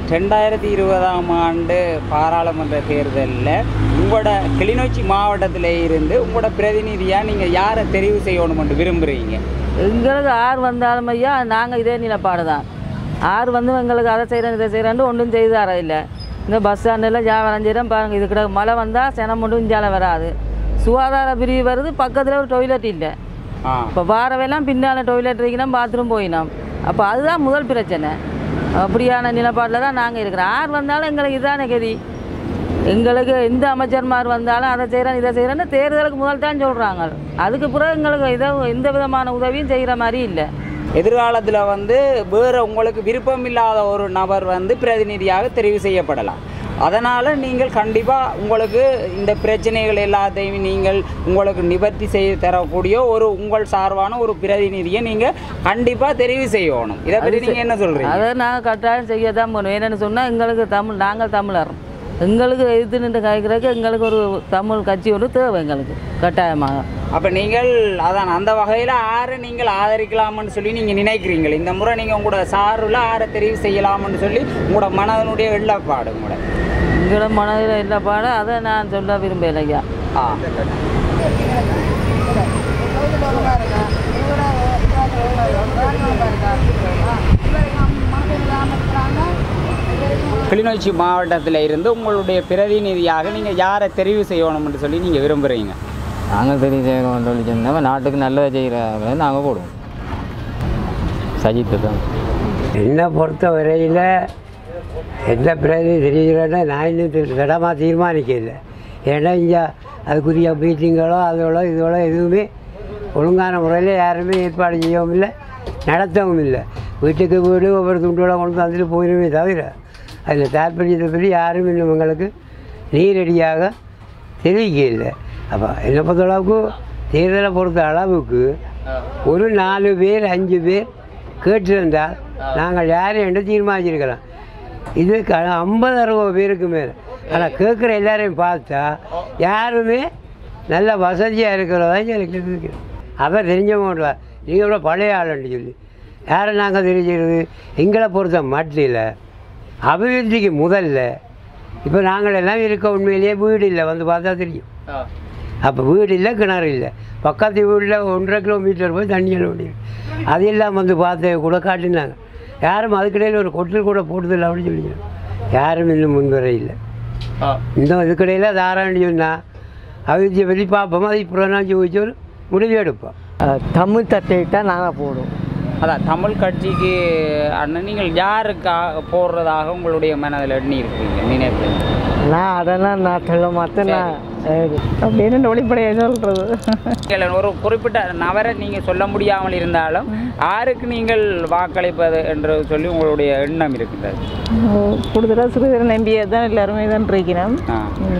ரெண்டாயிரத்தி இருபதாம் ஆண்டு பாராளுமன்ற தேர்தலில் உங்களோட கிளிநொச்சி மாவட்டத்தில் இருந்து உங்களோட பிரதிநிதியாக நீங்கள் யாரை தெரிவு செய்யணும்னு விரும்புகிறீங்க எங்களுக்கு ஆறு வந்தாலும் ஐயா நாங்கள் இதே நிலப்பாடு தான் ஆறு வந்து எங்களுக்கு அதை செய்கிறேன் இதை செய்கிறேன்னு ஒன்றும் செய்து தர இல்லை இந்த பஸ் ஸ்டாண்டில் வியாபாரம் செய்கிறோம் பாருங்கள் இது கிட்ட மழை வந்தால் செனம் மட்டும் இஞ்சால வராது சுகாதார பிரிவு வருது பக்கத்தில் ஒரு டொய்லெட் இல்லை ஆ இப்போ வாரவெல்லாம் பின்னால் டொய்லெட் வைக்கணும் பாத்ரூம் போயினோம் அப்போ அதுதான் முதல் பிரச்சனை அப்படியான நிலப்பாட்டில் தான் நாங்கள் இருக்கிறோம் ஆறு வந்தாலும் எங்களுக்கு இதானே கதி எங்களுக்கு எந்த அமைச்சர்மார் வந்தாலும் அதை செய்கிறேன் இதை செய்கிறேன்னு தேர்தலுக்கு முதல் தான் சொல்கிறாங்க அதுக்கு பிறகு எங்களுக்கு இதை எந்த விதமான உதவியும் செய்கிற மாதிரி இல்லை எதிர்காலத்தில் வந்து வேறு உங்களுக்கு விருப்பம் இல்லாத ஒரு நபர் வந்து பிரதிநிதியாக தெரிவு செய்யப்படலாம் அதனால் நீங்கள் கண்டிப்பாக உங்களுக்கு இந்த பிரச்சனைகள் எல்லாத்தையும் நீங்கள் உங்களுக்கு நிவர்த்தி செய்து தரக்கூடிய ஒரு உங்கள் சார்பான ஒரு பிரதிநிதியை நீங்கள் கண்டிப்பாக தெரிவு செய்யணும் இதை பற்றி நீங்கள் என்ன சொல்கிறீங்க அதை நாங்கள் கட்டாயம் செய்ய தான் போகணும் என்னென்னு சொன்னால் எங்களுக்கு தமிழ் நாங்கள் தமிழர் எங்களுக்கு எதிர்த்து நின்று காய்க்கிறதுக்கு எங்களுக்கு ஒரு தமிழ் கட்சி ஒன்று தேவை எங்களுக்கு கட்டாயமாக அப்போ நீங்கள் அதான் அந்த வகையில் ஆரை நீங்கள் ஆதரிக்கலாம்னு சொல்லி நீங்கள் நினைக்கிறீங்களே இந்த முறை நீங்கள் உங்களோட சார்பில் ஆரை தெரிவு செய்யலாம்னு சொல்லி உங்களோட மனதனுடைய எண்ணப்பாடு உங்களோட எங்களோட மனதில் இல்லை பாட அதை நான் சொல்ல விரும்பல ஐயா ஆ கிளிநொச்சி மாவட்டத்தில் இருந்து உங்களுடைய பிரதிநிதியாக நீங்கள் யாரை தெரிவு செய்யணும்னு சொல்லி நீங்கள் விரும்புகிறீங்க நாங்கள் தெரிவு செய்யணும் சொல்லி சொன்னால் நாட்டுக்கு நல்லதை செய்கிறவங்க நாங்கள் போடுவோம் சஜித்து தான் என்னை பொறுத்த வரையில் எந்த பிரதி தெரிகிறேன்னா நான் இன்னும் திடமாக தீர்மானிக்கல ஏன்னா இங்கே அதுக்குரிய மீட்டிங்களோ அதோட இதோட எதுவுமே ஒழுங்கான முறையில் யாருமே ஏற்பாடு செய்யவும் இல்லை நடத்தவும் இல்லை வீட்டுக்கு வீடு ஒவ்வொரு துண்டோட கொண்டு வந்துட்டு போயிடுமே தவிர அதில் தாற்பயத்தை பற்றி யாரும் இன்னும் எங்களுக்கு நேரடியாக தெரிவிக்கல அப்போ என்னை பொறுத்தளவுக்கு தேர்தலை பொறுத்த அளவுக்கு ஒரு நாலு பேர் அஞ்சு பேர் கேட்டிருந்தால் நாங்கள் யாரை என்று தீர்மானிச்சிருக்கலாம் இது க ஐம்பது அறுபது பேருக்கு மேலே ஆனால் கேட்குற எல்லாரையும் பார்த்தா யாருமே நல்ல வசதியாக இருக்கிறதா எனக்கு இருக்குது அவர் தெரிஞ்சவங்க நீங்கள் கூட பழைய ஆளுன்னு சொல்லி யாரை நாங்கள் தெரிஞ்சுக்கிறது எங்களை பொறுத்த மட்டில் அபிவிருத்திக்கு முதல்ல இப்போ நாங்கள் எல்லாம் இருக்க உண்மையிலேயே வீடு இல்லை வந்து பார்த்தா தெரியும் அப்போ வீடு இல்லை கிணறு இல்லை பக்கத்து வீட்டில் ஒன்றரை கிலோமீட்டர் போய் தண்ணி எல்லாம் முடியும் அது எல்லாம் வந்து பார்த்து கூட காட்டினாங்க யாரும் அதுக்கிடையில் ஒரு கொட்டில் கூட போட்டதில்லை அப்படின்னு சொல்லிங்க யாரும் இன்னும் முன்வர இல்லை இந்த இதுக்கிடையில் தாராண்டி சொன்னால் அபிவிருத்தியை பற்றி பார்ப்போம் அதை இப்போ நான் வச்சு ஒரு முடிவு எடுப்போம் தமிழ் தட்டையிட்டா நாங்கள் போடுவோம் அதான் தமிழ் கட்சிக்கு அண்ணன் நீங்கள் யாருக்காக போடுறதாக உங்களுடைய மனதில் எண்ணி இருக்கீங்க நினைப்பீங்க நான் அதெல்லாம் நான் சொல்ல மாட்டேன் நான் அப்படின்னு வெளிப்படையாக சொல்கிறது இல்லை, ஒரு குறிப்பிட்ட நபரை நீங்கள் சொல்ல முடியாமல் இருந்தாலும் யாருக்கு நீங்கள் வாக்களிப்பது என்று சொல்லி உங்களுடைய எண்ணம் இருக்கின்றது கூடுதலாக சிறுதரன் எம்பியை தான் எல்லாருமே தான் இருக்கிறோம் ஆ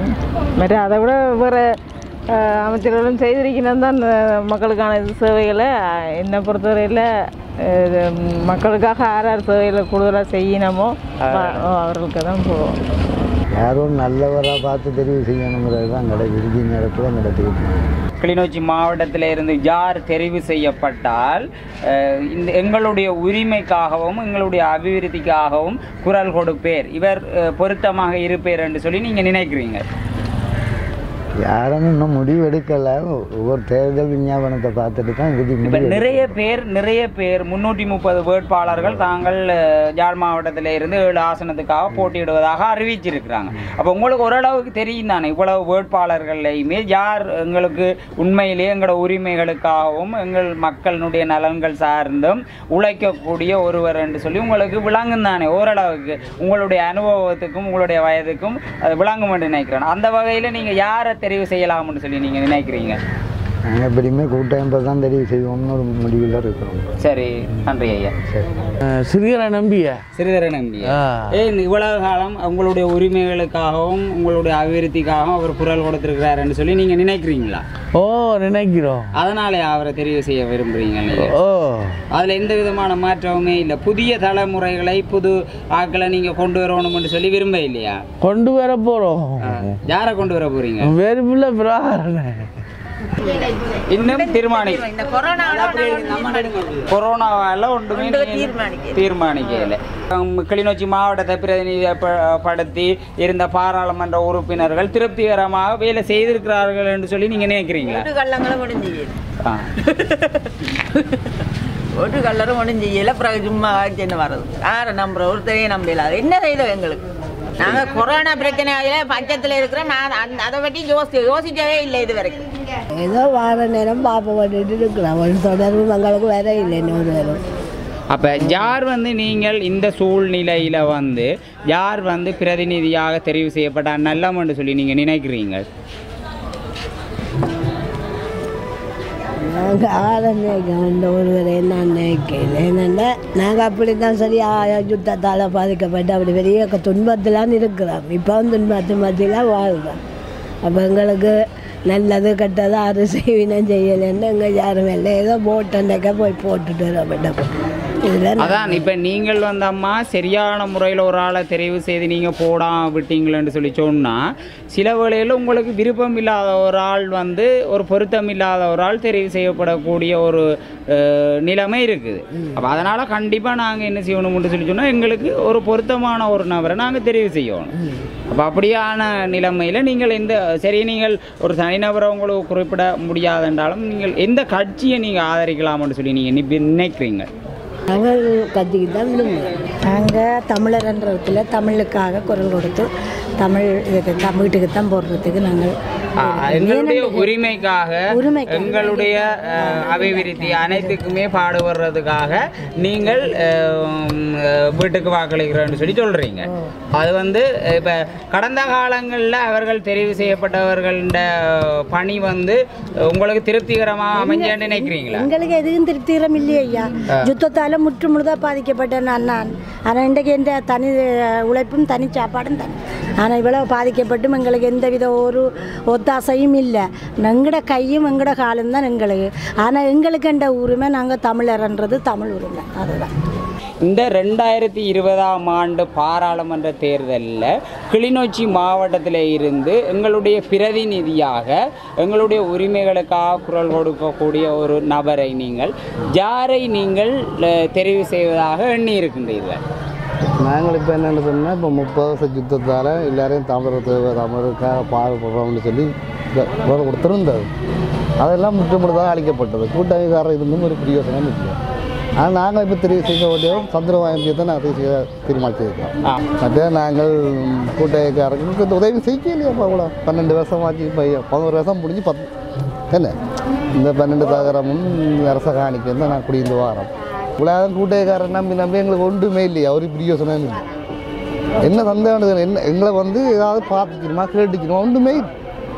மற்ற அதை விட வேறு அமைச்சர்களும் செய்திருக்கணும் தான் அஹ், மக்களுக்கான இது சேவைகளை அஹ், என்னை பொறுத்தவரையில் அஹ், இது மக்களுக்காக யார் யார் சேவைகளை கூடுதலாக செய்யணுமோ அஹ், அவர்களுக்கு தான் போடுவோம் யாரும் நல்லவராக பார்த்து தெரிவு செய்யணுங்கிறது தான் கடை விருதி நேரத்தில் நடத்திக்கிட்டு கிளிநொச்சி மாவட்டத்தில் இருந்து யார் தெரிவு செய்யப்பட்டால் அஹ், இந்த எங்களுடைய உரிமைக்காகவும் எங்களுடைய அபிவிருத்திக்காகவும் குரல் கொடுப்பேர் இவர் அஹ், பொருத்தமாக இருப்பேர் என்று சொல்லி நீங்கள் நினைக்கிறீங்க யாரும் இன்னும் முடிவு எடுக்கலை ஒவ்வொரு தேர்தல் விஞ்ஞாபனத்தை பார்த்துட்டு தான் இறுதி இப்போ முடிவு நிறைய பேர் நிறைய பேர் முன்னூற்றி முப்பது வேட்பாளர்கள் தாங்கள் அஹ், யாழ் மாவட்டத்தில் இருந்து ஏழு ஆசனத்துக்காக போட்டியிடுவதாக அறிவிச்சிருக்கிறாங்க அப்போ உங்களுக்கு ஓரளவுக்கு தெரியும் தானே இவ்வளவு வேட்பாளர்களையுமே யார் எங்களுக்கு உண்மையிலேயே எங்களோட உரிமைகளுக்காகவும் எங்கள் மக்களினுடைய நலன்கள் சார்ந்தும் உழைக்கக்கூடிய ஒருவர் என்று சொல்லி உங்களுக்கு விளங்கும் தானே ஓரளவுக்கு உங்களுடைய அனுபவத்துக்கும் உங்களுடைய வயதுக்கும் அது விளங்கும் என்று நினைக்கிறேன் அந்த வகையில் நீங்கள் யாரை தெரிவு செய்யலாம்னு சொல்லி நீங்கள் நினைக்கிறீங்க நாங்கள் எப்படியுமே கூட்டமைப்பை தான் தெரிவு செய்வோம்னு ஒரு முடிவில் இருக்கிறோம் சரி நன்றி ஐயா சரி சிறுகரை நம்பிய சிறிதர நம்பி ஏன் இவ்வளவு காலம் உங்களுடைய உரிமைகளுக்காகவும் உங்களுடைய அபிவிருத்திக்காகவும் அவர் குரல் கொடுத்திருக்கிறாருன்னு சொல்லி நீங்க நினைக்கிறீங்களா ஓ நினைக்கிறோம் அதனாலே அவரை தெரிவு செய்ய விரும்புறீங்க நீங்க ஓ அதுல எந்த விதமான மாற்றமுமே இல்லை புதிய தலைமுறைகளை புது ஆட்களை நீங்க கொண்டு வரணும்னு சொல்லி விரும்ப இல்லையா கொண்டு வர போகிறோம் யாரை கொண்டு வர போறீங்க வெறுப்பில் பிராரண இன்னும் தீர்மானி இந்த கொரோனா கொரோனாவால ஒன்றுமே தீர்மானிக்கல கிளிநொச்சி மாவட்டத்தை பிரதிநிதிப்படுத்தி இருந்த பாராளுமன்ற உறுப்பினர்கள் திருப்திகரமாக வேலை செய்திருக்கிறார்கள் என்று சொல்லி நீங்க நினைக்கிறீங்களா கள்ளங்களும் முடிஞ்சு ஆ. ஒரு கல்லரும் முடிஞ்சு பிறகு சும்மா என்ன வர்றது யாரை நம்புற ஒருத்தரையும் நம்பல அது என்ன செய்தோம் எங்களுக்கு நாங்க கொரோனா பிரச்சனையில பஞ்சத்துல இருக்கிறோம் நான் அந்த- அதை பற்றி யோசி யோசிக்கவே இல்லை இது வரைக்கும் ஏதோ வார நேரம் பார்ப்ப பண்ணிட்டு இருக்கிறோம் ஒரு தொடர்பு எங்களுக்கு வேற இல்லை இன்னொரு நேரம் அப்ப யார் வந்து நீங்கள் இந்த சூழ்நிலையில வந்து யார் வந்து பிரதிநிதியாக தெரிவு செய்யப்பட்ட நல்லம் என்று சொல்லி நீங்க நினைக்கிறீங்க நாங்கள் ஆளை நினைக்கிறோம் இந்த ஒருவரை நான் நினைக்கல என்னென்னா நாங்கள் அப்படி தான் சரி யுத்தத்தால் பாதிக்கப்பட்டு அப்படி பெரிய துன்பத்திலாம் இருக்கிறோம் இப்போ துன்பத்து மத்தியில் வாழ்கிறோம் அப்போ எங்களுக்கு நல்லது கெட்டது அது செய்வினம் செய்யலைன்னு எங்கள் யாரும் இல்லை ஏதோ போட்டண்டைக்க போய் போட்டுட்டு வரோம் இதில் அதான் இப்ப நீங்கள் வந்து அம்மா சரியான முறையில் ஒரு ஆளை தெரிவு செய்து நீங்க போடாம விட்டீங்களேன்னு சொல்லி சொன்னா சில வேளையில் உங்களுக்கு விருப்பம் இல்லாத ஒரு ஆள் வந்து ஒரு பொருத்தம் இல்லாத ஒரு ஆள் தெரிவு செய்யப்படக்கூடிய ஒரு அஹ், நிலைமை இருக்குது அப்போ அதனால கண்டிப்பா நாங்க என்ன செய்யணும்னு சொல்லி சொன்னா எங்களுக்கு ஒரு பொருத்தமான ஒரு நபரை நாங்க தெரிவு செய்யணும் அப்போ அப்படியான நிலைமையில நீங்கள் எந்த சரி நீங்கள் ஒரு தனிநபரை உங்களுக்கு குறிப்பிட முடியாதென்றாலும் நீங்கள் எந்த கட்சியை நீங்க ஆதரிக்கலாம்னு சொல்லி நீங்க நிப்பி- நினைக்கிறீங்க நாங்கள் கத்திக்கு தான் விரும்புவோம் நாங்கள் தமிழர்ன்றதுல தமிழுக்காக குரல் கொடுத்து தமிழ் இதுக்கு தம் வீட்டுக்கு தான் போடுறதுக்கு நாங்கள் ஆ, எங்களுடைய உரிமைக்காக உரிமைக்காக. எங்களுடைய அஹ், அபிவிருத்தி அனைத்துக்குமே பாடுபடுறதுக்காக நீங்கள் அஹ், உம், அஹ், வீட்டுக்கு வாக்களிக்கிறோன்னு சொல்லி சொல்றீங்க அது வந்து இப்ப கடந்த காலங்களில் அவர்கள் தெரிவு செய்யப்பட்டவர்கள பணி வந்து உங்களுக்கு திருப்திகரமாக அமைஞ்சேன்னு நினைக்கிறீங்களா எங்களுக்கு எதுவும் திருப்திகரம் இல்லையே ஐயா யுத்தத்தால் முற்று முழுதாக பாதிக்கப்பட்ட நான் நான் ஆனால் இன்றைக்கு எந்த தனி உழைப்பும் தனி சாப்பாடும் தனி ஆனால் இவ்வளோ பாதிக்கப்பட்டும் எங்களுக்கு எந்தவித ஒரு ஒத்தாசையும் இல்லை எங்கட கையும் எங்கட காலும் தான் எங்களுக்கு ஆனால் எங்களுக்கு என்ற உரிமை நாங்கள் தமிழர்ன்றது தமிழ் உரிமை அதுதான் இந்த ரெண்டாயிரத்தி இருபதாம் ஆண்டு பாராளுமன்ற தேர்தலில் கிளிநொச்சி மாவட்டத்தில் இருந்து எங்களுடைய பிரதிநிதியாக எங்களுடைய உரிமைகளுக்காக குரல் கொடுக்கக்கூடிய ஒரு நபரை நீங்கள் யாரை நீங்கள் அஹ், தெரிவு செய்வதாக எண்ணி இருக்கின்றீர்கள் நாங்கள் இப்போ என்னென்னு சொன்னால் இப்போ முப்பது வருஷ யுத்தத்தால் எல்லாரையும் தமிழர் தேவை தமிழருக்காக பாடுபடுறோம்னு சொல்லி இந்த குரல் கொடுத்துருந்தது அதெல்லாம் முற்றுமுழுதாக அழிக்கப்பட்டது கூட்டணிக்காரர் இருந்தும் ஒரு பிரயோசனம் இல்லை ஆனால் நாங்கள் இப்போ தெரிவு செய்ய வேண்டிய சந்திரவாயந்தியத்தை நாங்கள் தெரிவு செய்ய தீர்மானிச்சிருக்கோம் ஆ. மற்ற நாங்கள் கூட்டணிக்காரர்களுக்கு இந்த உதவி செய்யலையாப்பா கூட பன்னெண்டு வருஷமாச்சு இப்போ பதினோரு வருஷம் முடிஞ்சு பத்து என்ன இந்த பன்னெண்டு தகரமும் அரச காணிக்கு தான் நான் குடியிருந்து வாரோம் உலகம் கூட்டணிக்காரர் நம்பி நம்பி எங்களுக்கு ஒன்றுமே இல்லையா ஒரு பிரயோசனம் இல்லை என்ன சந்தேகம் என்ன எங்களை வந்து ஏதாவது பார்த்துக்கணுமா கேட்டுக்கணுமா ஒன்றுமே இல்லை.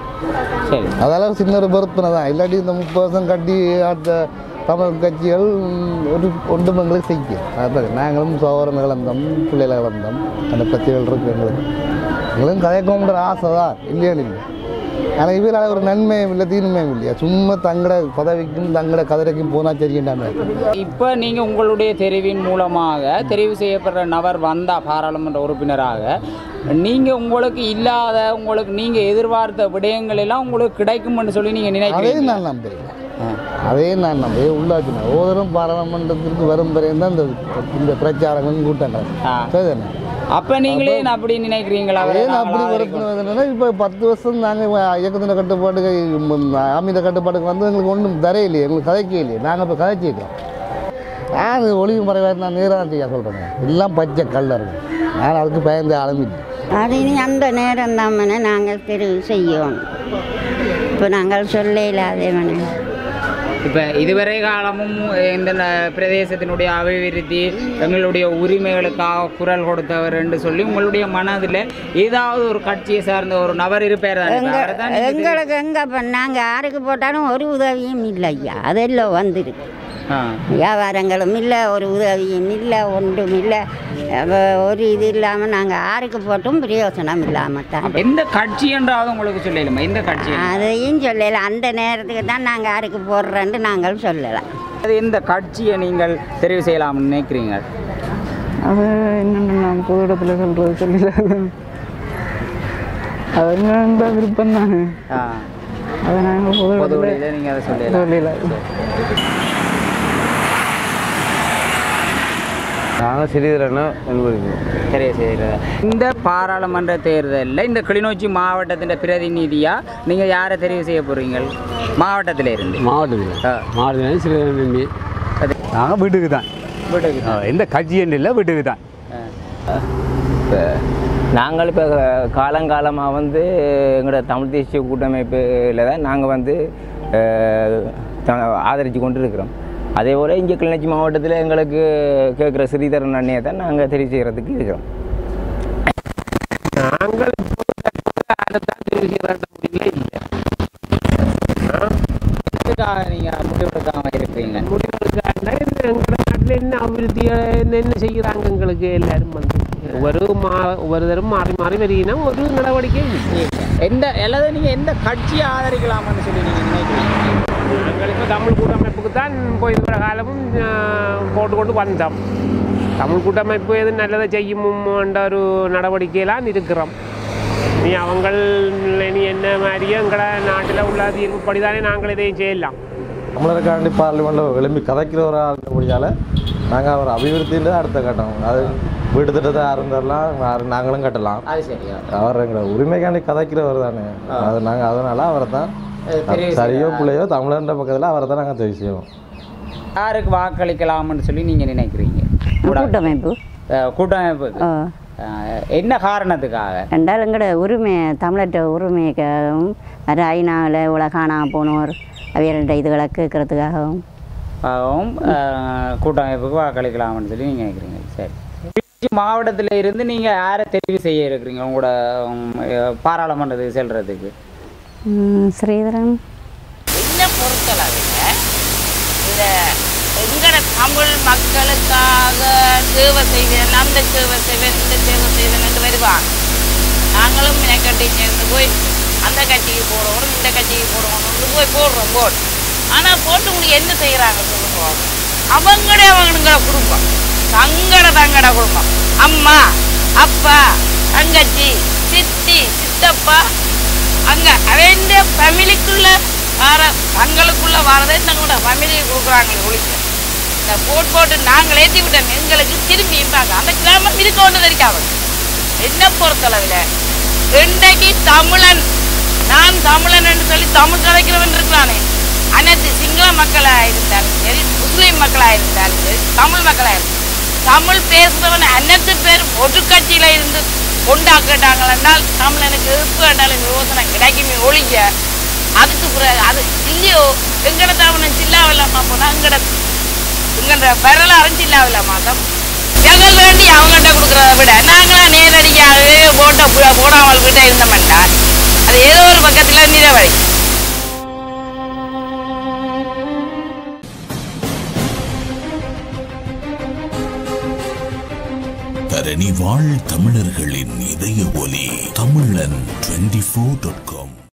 சரி அதெல்லாம் சின்ன ஒரு பொறுப்பினை தான் இல்லாட்டி இந்த முப்பது வருஷம் கட்டி ஆட்ட தமிழ் கட்சிகள் ஒரு ஒன்றும் எங்களுக்கு செய்ய அதான் நாங்களும் சோதரன் இழந்தோம் பிள்ளைகளை இழந்தோம் அந்த பிரச்சனைகள் இருக்கு எங்களுக்கு எங்களுக்கும் கதைக்கோன்ற ஆசை தான் இல்லையான்னு இல்லை ஆனால் இவரால் ஒரு நன்மையும் இல்லை தீன்மையும் இல்லையா சும்மா தங்கட பதவிக்கும் தங்கட கதிரைக்கும் போனால் சரியில்லாம இப்போ நீங்கள் உங்களுடைய தெரிவின் மூலமாக தெரிவு செய்யப்படுற நபர் வந்தா பாராளுமன்ற உறுப்பினராக நீங்கள் உங்களுக்கு இல்லாத உங்களுக்கு நீங்கள் எதிர்பார்த்த விடயங்கள் எல்லாம் உங்களுக்கு கிடைக்கும்னு சொல்லி நீங்கள் அதே நினைக்கிறீங்க நான் நம்புகிறேன் அதே நான் நம்புகிறேன் உள்ளாட்சி ஒவ்வொருவரும் பாராளுமன்றத்திற்கு வரும் வரையும் தான் இந்த இந்த பிரச்சாரங்களும் கூட்டங்கள் ஆ. சரிதானே அப்போ நீங்களே அப்படி நினைக்கிறீங்களா அவரை ஏன் அப்படி நாங்களா வரப்புனா இப்போ பத்து வருஷம் நாங்கள் இயக்கத்தின கட்டுப்பாட்டுக்கு ம், ஆமீத கட்டுப்பாட்டுக்கு வந்து எங்களுக்கு ஒன்றும் தரையில்லையே எங்களுக்கு கதைக்கே இல்லையே நாங்கள் இப்போ கதைச்சிக்கிறோம் யார் ஒளிவு மறைவாக நான் நேராக செய்ய சொல்கிறேன் எல்லாம் பச்சை கல்லர்கள் நான் அதுக்கு பயந்து ஆரம்பிச்சு அது இனி அந்த நேரம் தாமனை நாங்கள் தெரிவு செய்யணும் இப்போ நாங்கள் சொல்ல இல்லாதவனே இப்போ இதுவரை காலமும் இந்த ந- பிரதேசத்தினுடைய அபிவிருத்தி எங்களுடைய உரிமைகளுக்காக குரல் கொடுத்தவர் என்று சொல்லி உங்களுடைய மனதில் ஏதாவது ஒரு கட்சியை சார்ந்த ஒரு நபர் இருப்பார் தானே? இப்ப அவரை தான் நீங்க எங்களுக்கு எங்கே இப்போ நாங்கள் யாருக்கு போட்டாலும் ஒரு உதவியும் இல்லை ஐயா அதெல்லாம் வந்துருக்கு ஆ. வியாபாரங்களும் இல்லை ஒரு உதவியும் இல்லை ஒன்றும் இல்லை அப்ப ஒரு இது இல்லாமல் நாங்கள் யாருக்கு போட்டும் பிரயோசனம் இல்லாமல் தான் அப்ப எந்த கட்சி என்றாவது உங்களுக்கு சொல்லலுமா எந்த கட்சி அதையும் சொல்லலை அந்த நேரத்துக்கு தான் நாங்கள் யாருக்கு போடுறோன்னு நாங்கள் சொல்லலாம் அது எந்த கட்சியை நீங்கள் தெரிவு செய்யலாம்னு நினைக்கிறீங்க அது என்னென்ன நான் பொது இடத்துல சொல்கிறது சொல்லல அது என்ன விருப்பம் தானே ஆ. அதை நாங்கள் பொது பொது வழியில் நீங்கள் அதை சொல்லலாம் சொல்லல நாங்கள் சிறிதரனை அனுபவிக்கிறோம் சரி சரி இந்த பாராளுமன்ற தேர்தலில் இந்த கிளிநொச்சி மாவட்டத்தின் பிரதிநிதியாக நீங்கள் யாரை தெரிவு செய்ய போகிறீங்க மாவட்டத்தில் இருந்து மாவட்டத்தில் மாவட்டத்தில் சில நம்பி நாங்கள் வீட்டுக்கு தான் வீட்டுக்கு ஆ, எந்த கட்சி என்று இல்லை வீட்டுக்கு தான் இப்போ நாங்கள் இப்போ காலங்காலமாக வந்து எங்களோட தமிழ் தேசிய கூட்டமைப்பில் தான் நாங்கள் வந்து அஹ், த- ஆதரித்து கொண்டு இருக்கிறோம் அதே போல் இங்கே கிளிநொச்சி மாவட்டத்தில் எங்களுக்கு கேட்குற ஸ்ரீதரன் அண்ணையை தான் நாங்கள் தெரிவு செய்கிறதுக்கு இருக்கிறோம் நாங்கள் எதுக்காக நீங்கள் முடிவெடுக்காமல் இருக்கிறீங்க முடிவெடுக்காண்டா இந்த எங்கள் நாட்டில் என்ன அபிவிருத்தியை என்ன என்ன செய்கிறாங்க எங்களுக்கு எல்லாரும் வந்து ஒரு மா ஒரு தரம் மாறி மாறி வருகினா ஒரு நடவடிக்கை இல்லை. எந்த அல்லது நீங்கள் எந்த கட்சியை ஆதரிக்கலாம்னு சொல்லி நீங்கள் நினைக்கிறீங்க நாங்கள் இப்போ தமிழ் கூட்டமைப்புக்கு தான் போய் இருக்கிற காலமும் ஆஹ், போட்டு கொண்டு வந்தோம் தமிழ் கூட்டமைப்பு எது நல்லதை செய்யுமோன்ற ஒரு நடவடிக்கையெல்லாம் இருக்கிறோம் நீ அவங்கள் நீ என்ன மாதிரியே எங்களோட நாட்டில் உள்ள தீர்வுப்படி தானே நாங்கள் இதையும் செய்யலாம் தமிழருக்காண்டி பார்லிமெண்ட்டில் எழும்பி கதைக்கிற ஒரு ஆளுபடியால் நாங்கள் அவர் அபிவிருத்தியில் அடுத்த கட்டம் அது வீட்டு திட்டத்தை யாரும் தரலாம் யாரு- நாங்களும் கட்டலாம் அது சரியா அவர் எங்களை உரிமைக்காண்டி கதைக்கிறவர் தானே அது நாங்கள் அதனால அவரை தான் தெரிவு சரியோ பிள்ளையோ தமிழர்ன்ற பக்கத்தில் அவரை தான் நாங்கள் தெரிவு செய்வோம் யாருக்கு வாக்களிக்கலாம்னு சொல்லி நீங்கள் நினைக்கிறீங்க கூட்டமைப்பு அஹ், கூட்டமைப்புக்கு ஆ. அஹ், என்ன காரணத்துக்காக ரெண்டால் எங்களோட உரிமை தமிழற்ற உரிமைக்காகவும் அது ஐநாவில் உலகானா போனோர் அவையல்ட இதுகளை கேட்கறதுக்காகவும் ஆகவும் அஹ், கூட்டமைப்புக்கு வாக்களிக்கலாம்னு சொல்லி நீங்கள் நினைக்கிறீங்க சரி திருச்சி மாவட்டத்தில் இருந்து நீங்கள் யாரை தெரிவு செய்ய இருக்கிறீங்க உங்களோட உம், அஹ், பாராளுமன்றத்துக்கு செல்றதுக்கு ம், ஸ்ரீதரன் என்ன பொறுத்தளவில் இந்த எங்கட தமிழ் மக்களுக்காக சேவை செய்வேன் அந்த சேவை செய்வேன் இந்த சேவை செய்வேன் என்று வருவாங்க நாங்களும் மெனக்கட்டி சேர்ந்து போய் அந்த கட்சிக்கு போடணும் இந்த கட்சிக்கு போடணும்னு போய் போடுறோம் போட்டு ஆனால் போட்டு உங்களுக்கு என்ன செய்கிறாங்க சொல்லுங்க அவங்களே அவங்களுங்கிற குடும்பம் தங்கட தங்கட குடும்பம் அம்மா அப்பா தங்கச்சி சித்தி சித்தப்பா அங்க அவன் ஃபேமிலிக்குள்ள வர தங்களுக்குள்ள வரதை தங்களோட ஃபேமிலிக்கு கொடுக்குறாங்களே ஒழிக்க இந்த போட் போட்டு நாங்கள் ஏற்றி விட்டோம் எங்களுக்கு திரும்பியும் பார்க்க அந்த கிராமம் இருக்க ஒன்று இருக்காது என்ன பொறுத்தளவில் இன்றைக்கு தமிழன் நான் தமிழன் என்று சொல்லி தமிழ் கதைக்கிறவன் இருக்கிறானே அனைத்து சிங்கள மக்களாக இருந்தாலும் சரி முஸ்லீம் மக்களாக இருந்தாலும் சரி தமிழ் மக்களாக இருந்தாலும் தமிழ் பேசுகிறவன் அனைத்து பேரும் ஒரு கட்சியில் இருந்து கொண்டாக்கிட்டாங்கள் என்றால் தமிழனுக்கு எப்போ என்றாலும் யோசனை கிடைக்குமே ஒழிக்க அதுக்கு பிறகு அது இல்லையோ எங்கட தமிழன் சில்லாவில்லாமா போனால் எங்கட எங்கட வரலாறும் சில்லாவில்லாமா தான் எங்கள் வேண்டி அவங்கள்ட்ட கொடுக்குறத விட நாங்களா நேரடியாகவே போட்ட போடாமல் விட்ட இருந்தோம்னா அது ஏதோ ஒரு பக்கத்தில் நிலவழி தரணி வாழ் தமிழர்களின் இதய ஒலி தமிழன் டுவெண்டி ஃபோர் டாட் காம்